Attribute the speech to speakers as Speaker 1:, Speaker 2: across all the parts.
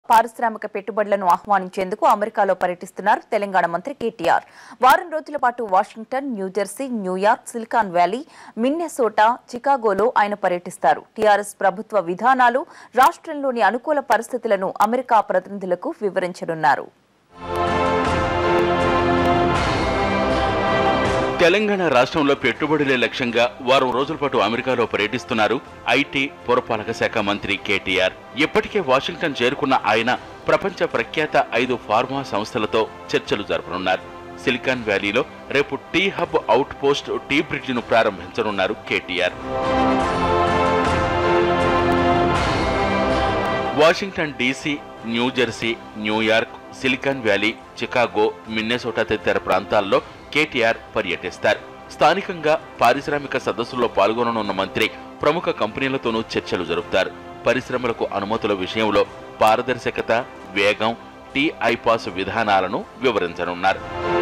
Speaker 1: పారిశ్రామిక పెట్టుబడులను ఆహ్వానించేందుకు అమెరికాలో పర్యటిస్తున్నారు తెలంగాణ మంత్రి కేటీఆర్ వారం రోజుల పాటు Washington New Jersey New York Silicon Valley Minnesota చికాగోలో ఆయన పర్యటిస్తారు టీఆర్ఎస్ ప్రభుత్వ విధానాలు రాష్ట్రంలోని అనుకూల పరిస్థితులను అమెరికా ప్రతినిధులకు వివరించనున్నారు
Speaker 2: తెలంగాణ రాష్ట్రంలో పెట్టుబడులే లక్ష్యంగా వారం రోజుల పాటు అమెరికాలో పర్యటిస్తున్నారు ఐటీ పురపాలక శాఖ మంత్రి కేటీఆర్ ఇప్పటికే వాషింగ్టన్ చేరుకున్న ఆయన ప్రపంచ ప్రఖ్యాత ఐదు ఫార్మా సంస్థలతో చర్చలు జరపనున్నారు సిలికాన్ వ్యాలీలో రేపు T hub out post T బ్రిడ్జిను ప్రారంభించనున్నారు KTR Washington DC New Jersey New York Silicon Valley Chicago Minnesota తదితర ప్రాంతాల్లో కేటీఆర్ పర్యటిస్తారు స్థానికంగా పారిశ్రామిక సదస్సులో పాల్గొననున్న మంత్రి ప్రముఖ కంపెనీలతోనూ చర్చలు జరుపుతారు పరిశ్రమలకు అనుమతుల విషయంలో పారదర్శకత వేగం టీ ఐపాస్ విధానాలను వివరించనున్నారు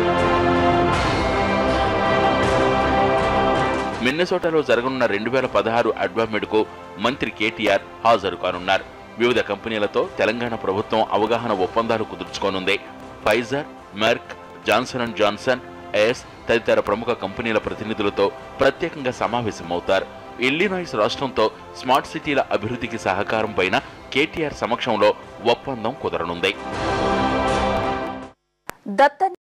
Speaker 2: మిన్నెసోటాలో జరగనున్న రెండు వేల పదహారు అడ్వామిడ్కు మంత్రి కేటీఆర్ హాజరు కానున్నారు వివిధ కంపెనీలతో తెలంగాణ ప్రభుత్వం అవగాహన ఒప్పందాలు కుదుర్చుకోనుంది Pfizer Merck Johnson and Johnson ఎస్ తదితర ప్రముఖ కంపెనీల ప్రతినిధులతో ప్రత్యేకంగా సమావేశమవుతారు ఇల్లినాయిస్ రాష్ట్రంతో స్మార్ట్ సిటీల అభివృద్ధికి సహకారం పైన కేటీఆర్ సమక్షంలో ఒప్పందం కుదరనుంది
Speaker 1: దత్త